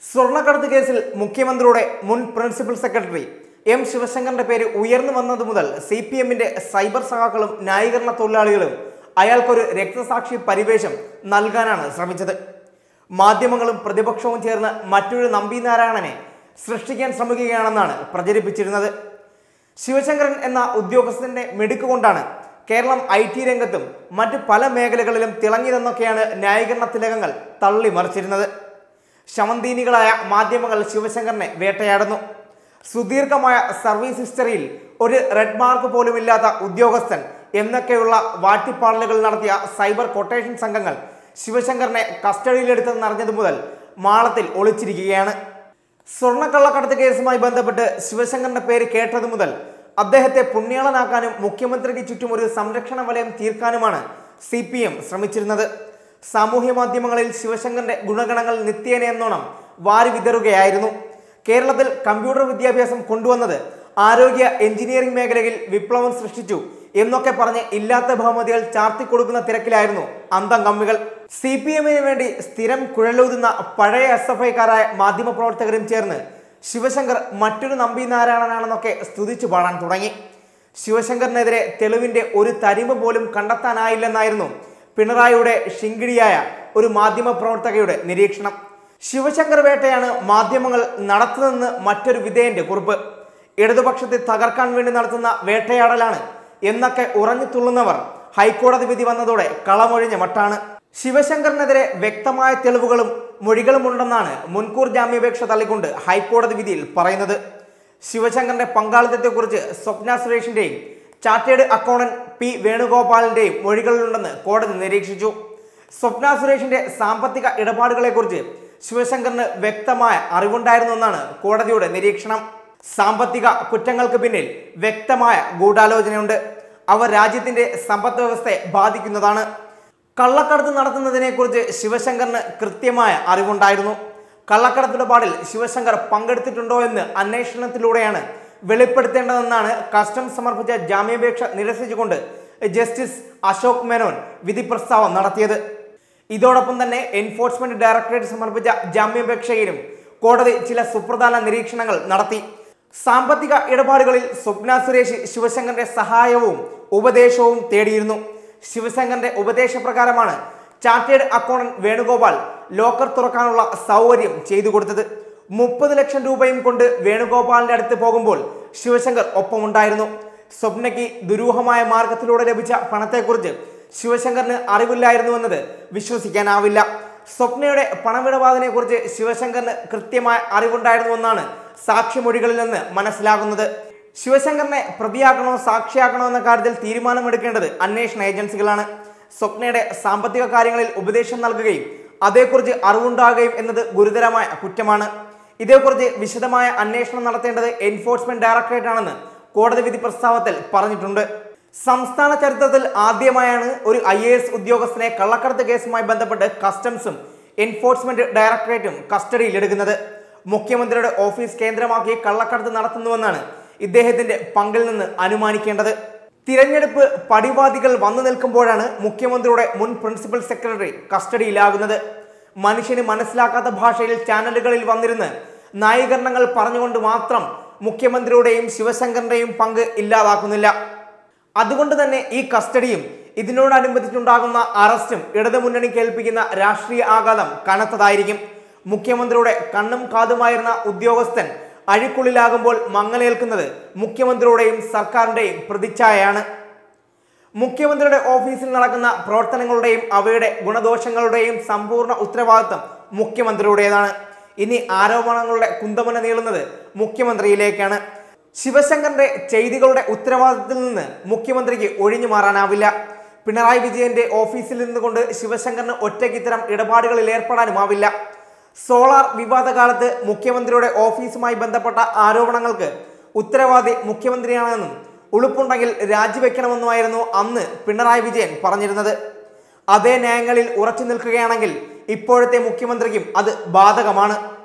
സ്വർണ്ണക്കടത്ത് കേസിൽ മുഖ്യമന്ത്രിയുടെ മുൻ പ്രിൻസിപ്പൽ സെക്രട്ടറി എം ശിവശങ്കറിന്റെ പേര് ഉയർന്നു വന്നത് മുതൽ സി പി എമ്മിന്റെ സൈബർ സഹാക്കളും ന്യായീകരണ തൊഴിലാളികളും അയാൾക്കൊരു രക്തസാക്ഷി പരിവേഷം നൽകാനാണ് ശ്രമിച്ചത് മാധ്യമങ്ങളും പ്രതിപക്ഷവും ചേർന്ന് മറ്റൊരു നമ്പി നാരായണനെ സൃഷ്ടിക്കാൻ ശ്രമിക്കുകയാണെന്നാണ് പ്രചരിപ്പിച്ചിരുന്നത് ശിവശങ്കരൻ എന്ന ഉദ്യോഗസ്ഥന്റെ മിടുക്ക് കൊണ്ടാണ് കേരളം ഐ ടി രംഗത്തും മറ്റ് പല മേഖലകളിലും തിളങ്ങിയതെന്നൊക്കെയാണ് ന്യായീകരണ തിലകങ്ങൾ തള്ളി മറിച്ചിരുന്നത് ശവന്തീനികളായ മാധ്യമങ്ങൾ ശിവശങ്കറിനെ വേട്ടയാടുന്നു സുദീർഘമായ സർവീസ് ഹിസ്റ്ററിയിൽ ഒരു റെഡ് മാർക്ക് പോലും ഇല്ലാത്ത ഉദ്യോഗസ്ഥൻ എന്നൊക്കെയുള്ള വാട്ടിപ്പാടലുകൾ നടത്തിയ സൈബർ കൊട്ടേഷൻ സംഘങ്ങൾ ശിവശങ്കറിനെ കസ്റ്റഡിയിലെടുത്തെന്ന് അറിഞ്ഞതു മുതൽ മാളത്തിൽ ഒളിച്ചിരിക്കുകയാണ് സ്വർണ്ണക്കള്ളക്കടത്ത് കേസുമായി ബന്ധപ്പെട്ട് ശിവശങ്കറിന്റെ പേര് കേട്ടതു മുതൽ അദ്ദേഹത്തെ പുണ്യാളനാക്കാനും മുഖ്യമന്ത്രിക്ക് ചുറ്റും ഒരു സംരക്ഷണ വലയം തീർക്കാനുമാണ് സി പി എം ശ്രമിച്ചിരുന്നത് സാമൂഹ്യ മാധ്യമങ്ങളിൽ ശിവശങ്കറിന്റെ ഗുണഗണങ്ങൾ നിത്യേന എന്നോണം വാരി വിതറുകയായിരുന്നു കേരളത്തിൽ കമ്പ്യൂട്ടർ വിദ്യാഭ്യാസം കൊണ്ടുവന്നത് ആരോഗ്യ എഞ്ചിനീയറിംഗ് മേഖലയിൽ വിപ്ലവം സൃഷ്ടിച്ചു എന്നൊക്കെ പറഞ്ഞ് ഇല്ലാത്ത ബഹുമതികൾ ചാർത്തിക്കൊടുക്കുന്ന തിരക്കിലായിരുന്നു അന്തം കമ്മികൾ സി പി എമ്മിന് വേണ്ടി സ്ഥിരം കുഴലൂതുന്ന പഴയ എസ് എഫ് ഐക്കാരായ മാധ്യമപ്രവർത്തകരും ചേർന്ന് ശിവശങ്കർ മറ്റൊരു നമ്പി നാരായണനാണെന്നൊക്കെ സ്തുതിച്ചു പാടാൻ തുടങ്ങി ശിവശങ്കറിനെതിരെ തെളിവിന്റെ ഒരു തരിമ്പ് പോലും കണ്ടെത്താനായില്ലെന്നായിരുന്നു പിണറായിയുടെ ഷിങ്കിടിയായ ഒരു മാധ്യമ പ്രവർത്തകയുടെ നിരീക്ഷണം ശിവശങ്കർ വേട്ടയാണ് മാധ്യമങ്ങൾ നടത്തുന്നതെന്ന് മറ്റൊരു വിധേയന്റെ കുറിപ്പ് ഇടതുപക്ഷത്തെ തകർക്കാൻ വേണ്ടി നടത്തുന്ന വേട്ടയാടലാണ് എന്നൊക്കെ ഉറഞ്ഞു തുള്ളുന്നവർ ഹൈക്കോടതി വിധി വന്നതോടെ കളമൊഴിഞ്ഞ മട്ടാണ് ശിവശങ്കറിനെതിരെ വ്യക്തമായ തെളിവുകളും മൊഴികളുമുണ്ടെന്നാണ് മുൻകൂർ ജാമ്യാപേക്ഷ തള്ളിക്കൊണ്ട് ഹൈക്കോടതി വിധിയിൽ പറയുന്നത് ശിവശങ്കറിന്റെ പങ്കാളിത്തത്തെക്കുറിച്ച് സ്വപ്ന സുരേഷിന്റെയും ചാർട്ടേഡ് അക്കൗണ്ടന്റ് പി വേണുഗോപാലിന്റെയും മൊഴികളിലുണ്ടെന്ന് കോടതി നിരീക്ഷിച്ചു സ്വപ്ന സുരേഷിന്റെ സാമ്പത്തിക ഇടപാടുകളെക്കുറിച്ച് ശിവശങ്കറിന് വ്യക്തമായ അറിവുണ്ടായിരുന്നു എന്നാണ് കോടതിയുടെ നിരീക്ഷണം സാമ്പത്തിക കുറ്റങ്ങൾക്ക് പിന്നിൽ വ്യക്തമായ ഗൂഢാലോചനയുണ്ട് അവ രാജ്യത്തിന്റെ സമ്പദ് വ്യവസ്ഥയെ ബാധിക്കുന്നതാണ് കള്ളക്കടത്ത് നടത്തുന്നതിനെക്കുറിച്ച് ശിവശങ്കറിന് കൃത്യമായ അറിവുണ്ടായിരുന്നു കള്ളക്കടത്തിടപാടിൽ ശിവശങ്കർ പങ്കെടുത്തിട്ടുണ്ടോ എന്ന് അന്വേഷണത്തിലൂടെയാണ് വെളിപ്പെടുത്തേണ്ടതെന്നാണ് കസ്റ്റംസ് സമർപ്പിച്ച ജാമ്യാപേക്ഷ നിരസിച്ചുകൊണ്ട് ജസ്റ്റിസ് അശോക് മേനോൻ വിധി പ്രസ്താവം നടത്തിയത് ഇതോടൊപ്പം തന്നെ എൻഫോഴ്സ്മെന്റ് ഡയറക്ടറേറ്റ് സമർപ്പിച്ച ജാമ്യാപേക്ഷയിലും കോടതി ചില സുപ്രധാന നിരീക്ഷണങ്ങൾ നടത്തി സാമ്പത്തിക ഇടപാടുകളിൽ സ്വപ്ന സുരേഷ് ശിവശങ്കറിന്റെ സഹായവും ഉപദേശവും തേടിയിരുന്നു ശിവശങ്കറിന്റെ ഉപദേശപ്രകാരമാണ് ചാർട്ടേഡ് അക്കൗണ്ടന്റ് വേണുഗോപാൽ ലോക്കർ തുറക്കാനുള്ള സൗകര്യം ചെയ്തു കൊടുത്തത് മുപ്പത് ലക്ഷം രൂപയും കൊണ്ട് വേണുഗോപാലിന്റെ അടുത്ത് പോകുമ്പോൾ ശിവശങ്കർ ഒപ്പമുണ്ടായിരുന്നു സ്വപ്നയ്ക്ക് ദുരൂഹമായ മാർഗത്തിലൂടെ ലഭിച്ച പണത്തെക്കുറിച്ച് ശിവശങ്കറിന് അറിവില്ലായിരുന്നു എന്നത് വിശ്വസിക്കാനാവില്ല സ്വപ്നയുടെ പണമിടപാടിനെ കുറിച്ച് ശിവശങ്കറിന് കൃത്യമായ അറിവുണ്ടായിരുന്നുവെന്നാണ് സാക്ഷിമൊഴികളിൽ നിന്ന് മനസ്സിലാകുന്നത് ശിവശങ്കറിനെ പ്രതിയാക്കണോ സാക്ഷിയാക്കണോ എന്ന കാര്യത്തിൽ തീരുമാനമെടുക്കേണ്ടത് അന്വേഷണ ഏജൻസികളാണ് സ്വപ്നയുടെ സാമ്പത്തിക കാര്യങ്ങളിൽ ഉപദേശം നൽകുകയും അതേക്കുറിച്ച് അറിവുണ്ടാകുകയും എന്നത് ഗുരുതരമായ കുറ്റമാണ് ഇതേക്കുറിച്ച് വിശദമായ അന്വേഷണം നടത്തേണ്ടത് എൻഫോഴ്സ്മെന്റ് ഡയറക്ടറേറ്റ് ആണെന്ന് കോടതി വിധി പ്രസ്താവത്തിൽ പറഞ്ഞിട്ടുണ്ട് സംസ്ഥാന ചരിത്രത്തിൽ ആദ്യമായാണ് ഒരു ഐ എ എസ് ഉദ്യോഗസ്ഥനെ കള്ളക്കടത്ത് കേസുമായി ബന്ധപ്പെട്ട് കസ്റ്റംസും എൻഫോഴ്സ്മെന്റ് ഡയറക്ടറേറ്റും കസ്റ്റഡിയിലെടുക്കുന്നത് മുഖ്യമന്ത്രിയുടെ ഓഫീസ് കേന്ദ്രമാക്കി കള്ളക്കടത്ത് നടത്തുന്നുവെന്നാണ് ഇദ്ദേഹത്തിന്റെ പങ്കിൽ നിന്ന് അനുമാനിക്കേണ്ടത് തിരഞ്ഞെടുപ്പ് പടിവാദികൾ വന്നു നിൽക്കുമ്പോഴാണ് മുഖ്യമന്ത്രിയുടെ മുൻ പ്രിൻസിപ്പൽ സെക്രട്ടറി കസ്റ്റഡിയിലാകുന്നത് മനുഷ്യന് മനസ്സിലാക്കാത്ത ഭാഷയിൽ ചാനലുകളിൽ വന്നിരുന്ന് ന്യായീകരണങ്ങൾ പറഞ്ഞുകൊണ്ട് മാത്രം മുഖ്യമന്ത്രിയുടെയും ശിവശങ്കറിന്റെയും പങ്ക് ഇല്ലാതാക്കുന്നില്ല അതുകൊണ്ട് തന്നെ ഈ കസ്റ്റഡിയും ഇതിനോടനുബന്ധിച്ചുണ്ടാകുന്ന അറസ്റ്റും ഇടതുമുന്നണി കേൾപ്പിക്കുന്ന രാഷ്ട്രീയ ആഘാതം കനത്തതായിരിക്കും മുഖ്യമന്ത്രിയുടെ കണ്ണും കാതുമായിരുന്ന ഉദ്യോഗസ്ഥൻ അഴിക്കുള്ളിലാകുമ്പോൾ മങ്ങലേൽക്കുന്നത് മുഖ്യമന്ത്രിയുടെയും സർക്കാരിന്റെയും പ്രതിച്ഛായയാണ് മുഖ്യമന്ത്രിയുടെ ഓഫീസിൽ നടക്കുന്ന പ്രവർത്തനങ്ങളുടെയും അവയുടെ ഗുണദോഷങ്ങളുടെയും സമ്പൂർണ്ണ ഉത്തരവാദിത്വം മുഖ്യമന്ത്രിയുടേതാണ് ഇനി ആരോപണങ്ങളുടെ കുന്തമന നീളുന്നത് മുഖ്യമന്ത്രിയിലേക്കാണ് ശിവശങ്കറിന്റെ ചെയ്തികളുടെ ഉത്തരവാദിത്തത്തിൽ നിന്ന് മുഖ്യമന്ത്രിക്ക് ഒഴിഞ്ഞു മാറാനാവില്ല പിണറായി വിജയന്റെ ഓഫീസിൽ നിന്നുകൊണ്ട് ശിവശങ്കറിന് ഒറ്റയ്ക്ക് ഇത്തരം ഇടപാടുകളിൽ ഏർപ്പെടാനുമാവില്ല സോളാർ വിവാദ കാലത്ത് മുഖ്യമന്ത്രിയുടെ ഓഫീസുമായി ബന്ധപ്പെട്ട ആരോപണങ്ങൾക്ക് ഉത്തരവാദി മുഖ്യമന്ത്രിയാണെന്നും ഉളുപ്പുണ്ടെങ്കിൽ രാജിവെക്കണമെന്നുമായിരുന്നു അന്ന് പിണറായി വിജയൻ പറഞ്ഞിരുന്നത് അതേ ന്യായങ്ങളിൽ ഉറച്ചു നിൽക്കുകയാണെങ്കിൽ ഇപ്പോഴത്തെ മുഖ്യമന്ത്രിക്കും അത് ബാധകമാണ്